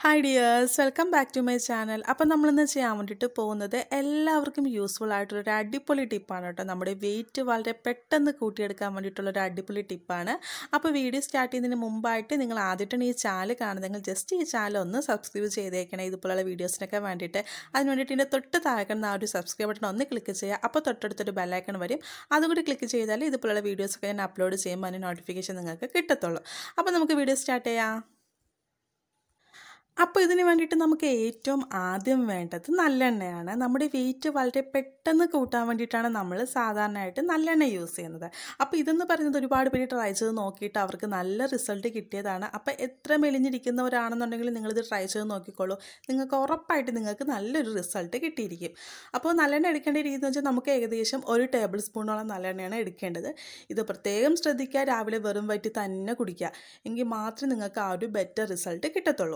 hi dears welcome back to my channel അപ്പോൾ നമ്മളിന്ന് ചെയ്യാൻ വേണ്ടിയിട്ട് പോകുന്നത് എല്ലാവർക്കും യൂസ്ഫുൾ ആയിട്ടുള്ളൊരു അടിപൊളി ടിപ്പാണ് കേട്ടോ നമ്മുടെ വെയിറ്റ് വളരെ പെട്ടെന്ന് കൂട്ടിയെടുക്കാൻ വേണ്ടിയിട്ടുള്ളൊരു അടിപൊളി ടിപ്പാണ് അപ്പോൾ വീഡിയോ സ്റ്റാർട്ട് ചെയ്യുന്നതിന് മുമ്പായിട്ട് നിങ്ങൾ ആദ്യമായിട്ടാണ് ഈ ചാനൽ കാണുന്നതെങ്കിൽ ജസ്റ്റ് ഈ ചാനൽ ഒന്ന് സബ്സ്ക്രൈബ് ചെയ്തേക്കണേ ഇതുപോലുള്ള വീഡിയോസിനൊക്കെ വേണ്ടിയിട്ട് അതിന് വേണ്ടിയിട്ട് ഇതിൻ്റെ തൊട്ട് താഴെ കാണുന്ന ആ ഒരു സബ്സ്ക്രൈബ് ബട്ടൺ ഒന്ന് ക്ലിക്ക് ചെയ്യുക അപ്പോൾ തൊട്ടടുത്തൊരു ബെല്ലൈക്കൺ വരും അതും കൂടി ക്ലിക്ക് ചെയ്താൽ ഇതുപോലുള്ള വീഡിയോസൊക്കെ ഞാൻ അപ്ലോഡ് ചെയ്യുമ്പോൾ അതിന് നോട്ടിഫിക്കേഷൻ നിങ്ങൾക്ക് കിട്ടത്തുള്ളൂ അപ്പോൾ നമുക്ക് വീഡിയോ സ്റ്റാർട്ട് ചെയ്യാം അപ്പോൾ ഇതിന് വേണ്ടിയിട്ട് നമുക്ക് ഏറ്റവും ആദ്യം വേണ്ടത് നല്ലെണ്ണയാണ് നമ്മുടെ വെയിറ്റ് വളരെ പെട്ടെന്ന് കൂട്ടാൻ വേണ്ടിയിട്ടാണ് നമ്മൾ സാധാരണയായിട്ട് നല്ലെണ്ണ യൂസ് ചെയ്യുന്നത് അപ്പോൾ ഇതെന്ന് പറയുന്നത് ഒരുപാട് പേര് ട്രൈ ചെയ്ത് നോക്കിയിട്ട് അവർക്ക് നല്ല റിസൾട്ട് കിട്ടിയതാണ് അപ്പോൾ എത്ര മെലിഞ്ഞിരിക്കുന്നവരാണെന്നുണ്ടെങ്കിൽ നിങ്ങളിത് ട്രൈ ചെയ്ത് നോക്കിക്കോളൂ നിങ്ങൾക്ക് ഉറപ്പായിട്ട് നിങ്ങൾക്ക് നല്ലൊരു റിസൾട്ട് കിട്ടിയിരിക്കും അപ്പോൾ നല്ലെണ്ണ എടുക്കേണ്ട രീതി എന്ന് വെച്ചാൽ നമുക്ക് ഏകദേശം ഒരു ടേബിൾ സ്പൂണോളം നല്ലെണ്ണയാണ് എടുക്കേണ്ടത് ഇത് പ്രത്യേകം ശ്രദ്ധിക്കുക രാവിലെ വെറും വയറ്റിൽ തന്നെ കുടിക്കുക എങ്കിൽ മാത്രമേ നിങ്ങൾക്ക് ആ ഒരു ബെറ്റർ റിസൾട്ട് കിട്ടത്തുള്ളൂ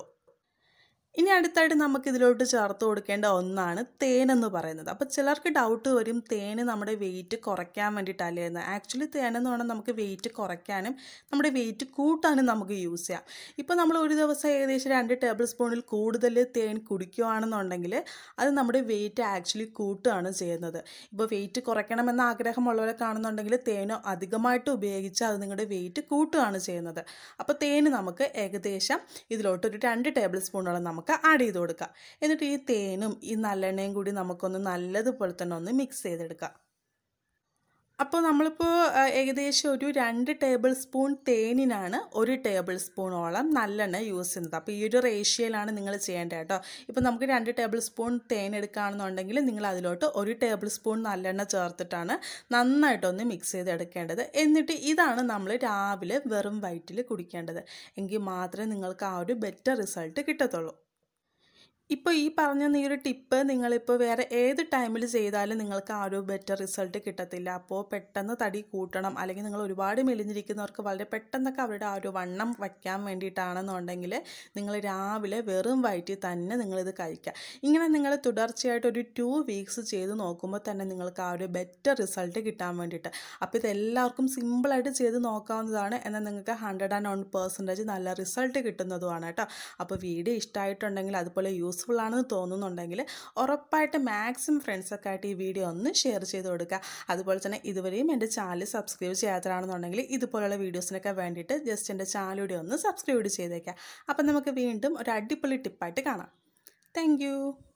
ഇനി അടുത്തായിട്ട് നമുക്ക് ഇതിലോട്ട് ചേർത്ത് കൊടുക്കേണ്ട ഒന്നാണ് തേൻ എന്ന് പറയുന്നത് അപ്പോൾ ചിലർക്ക് ഡൗട്ട് വരും തേന് നമ്മുടെ വെയിറ്റ് കുറയ്ക്കാൻ വേണ്ടിയിട്ടല്ലേ എന്ന് ആക്ച്വലി തേൻ എന്ന് പറഞ്ഞാൽ നമുക്ക് വെയിറ്റ് കുറയ്ക്കാനും നമ്മുടെ വെയിറ്റ് കൂട്ടാനും നമുക്ക് യൂസ് ചെയ്യാം ഇപ്പോൾ നമ്മൾ ഒരു ദിവസം ഏകദേശം രണ്ട് ടേബിൾ സ്പൂണിൽ കൂടുതൽ തേൻ കുടിക്കുകയാണെന്നുണ്ടെങ്കിൽ അത് നമ്മുടെ വെയിറ്റ് ആക്ച്വലി കൂട്ടുകയാണ് ചെയ്യുന്നത് ഇപ്പോൾ വെയിറ്റ് കുറയ്ക്കണമെന്ന ആഗ്രഹമുള്ളവരെ കാണുന്നുണ്ടെങ്കിൽ തേനോ അധികമായിട്ട് ഉപയോഗിച്ച് അത് നിങ്ങളുടെ വെയിറ്റ് കൂട്ടുകയാണ് ചെയ്യുന്നത് അപ്പോൾ തേന് നമുക്ക് ഏകദേശം ഇതിലോട്ട് ഒരു രണ്ട് ടേബിൾ സ്പൂണോളം നമുക്ക് നമുക്ക് ആഡ് ചെയ്ത് കൊടുക്കുക എന്നിട്ട് ഈ തേനും ഈ നല്ലെണ്ണയും കൂടി നമുക്കൊന്ന് നല്ലതുപോലെ തന്നെ ഒന്ന് മിക്സ് ചെയ്തെടുക്കാം അപ്പോൾ നമ്മളിപ്പോൾ ഏകദേശം ഒരു രണ്ട് ടേബിൾ സ്പൂൺ തേനിനാണ് ഒരു ടേബിൾ സ്പൂണോളം നല്ലെണ്ണ യൂസ് ചെയ്യുന്നത് അപ്പോൾ ഈ ഒരു റേഷ്യയിലാണ് നിങ്ങൾ ചെയ്യേണ്ടത് കേട്ടോ ഇപ്പോൾ നമുക്ക് രണ്ട് ടേബിൾ സ്പൂൺ തേൻ എടുക്കുകയാണെന്നുണ്ടെങ്കിൽ നിങ്ങൾ അതിലോട്ട് ഒരു ടേബിൾ സ്പൂൺ നല്ലെണ്ണ ചേർത്തിട്ടാണ് നന്നായിട്ടൊന്ന് മിക്സ് ചെയ്ത് എടുക്കേണ്ടത് എന്നിട്ട് ഇതാണ് നമ്മൾ രാവിലെ വെറും വയറ്റിൽ കുടിക്കേണ്ടത് എങ്കിൽ മാത്രമേ നിങ്ങൾക്ക് ആ ഒരു ബെറ്റർ റിസൾട്ട് കിട്ടത്തുള്ളൂ ഇപ്പോൾ ഈ പറഞ്ഞ ഈ ഒരു ടിപ്പ് നിങ്ങളിപ്പോൾ വേറെ ഏത് ടൈമിൽ ചെയ്താലും നിങ്ങൾക്ക് ആ ഒരു ബെറ്റർ റിസൾട്ട് കിട്ടത്തില്ല അപ്പോൾ പെട്ടെന്ന് തടി കൂട്ടണം അല്ലെങ്കിൽ നിങ്ങൾ ഒരുപാട് മെലിഞ്ഞിരിക്കുന്നവർക്ക് വളരെ പെട്ടെന്നൊക്കെ അവരുടെ ആ ഒരു വണ്ണം വയ്ക്കാൻ വേണ്ടിയിട്ടാണെന്നുണ്ടെങ്കിൽ നിങ്ങൾ രാവിലെ വെറും വയറ്റിൽ തന്നെ നിങ്ങളിത് കഴിക്കുക ഇങ്ങനെ നിങ്ങൾ തുടർച്ചയായിട്ട് ഒരു ടു വീക്സ് ചെയ്ത് നോക്കുമ്പോൾ തന്നെ നിങ്ങൾക്ക് ആ ഒരു ബെറ്റർ റിസൾട്ട് കിട്ടാൻ വേണ്ടിയിട്ട് അപ്പോൾ ഇതെല്ലാവർക്കും സിമ്പിളായിട്ട് ചെയ്ത് നോക്കാവുന്നതാണ് എന്നാൽ നിങ്ങൾക്ക് ഹൺഡ്രഡ് ആൻഡ് വൺ പെർസെൻറ്റേജ് നല്ല റിസൾട്ട് കിട്ടുന്നതുമാണ് കേട്ടോ അപ്പോൾ വീഡിയോ ഇഷ്ടമായിട്ടുണ്ടെങ്കിൽ അതുപോലെ യൂസ് യൂസ്ഫുൾ ആണെന്ന് തോന്നുന്നുണ്ടെങ്കിൽ ഉറപ്പായിട്ട് മാക്സിമം ഫ്രണ്ട്സൊക്കെ ആയിട്ട് ഈ വീഡിയോ ഒന്ന് ഷെയർ ചെയ്ത് കൊടുക്കുക അതുപോലെ തന്നെ ഇതുവരെയും എൻ്റെ ചാനൽ സബ്സ്ക്രൈബ് ചെയ്യാത്തതാണെന്നുണ്ടെങ്കിൽ ഇതുപോലുള്ള വീഡിയോസിനൊക്കെ വേണ്ടിയിട്ട് ജസ്റ്റ് എൻ്റെ ചാനലൂടെ ഒന്ന് സബ്സ്ക്രൈബ് ചെയ്തേക്കാം അപ്പം നമുക്ക് വീണ്ടും ഒരു അടിപൊളി ടിപ്പായിട്ട് കാണാം താങ്ക്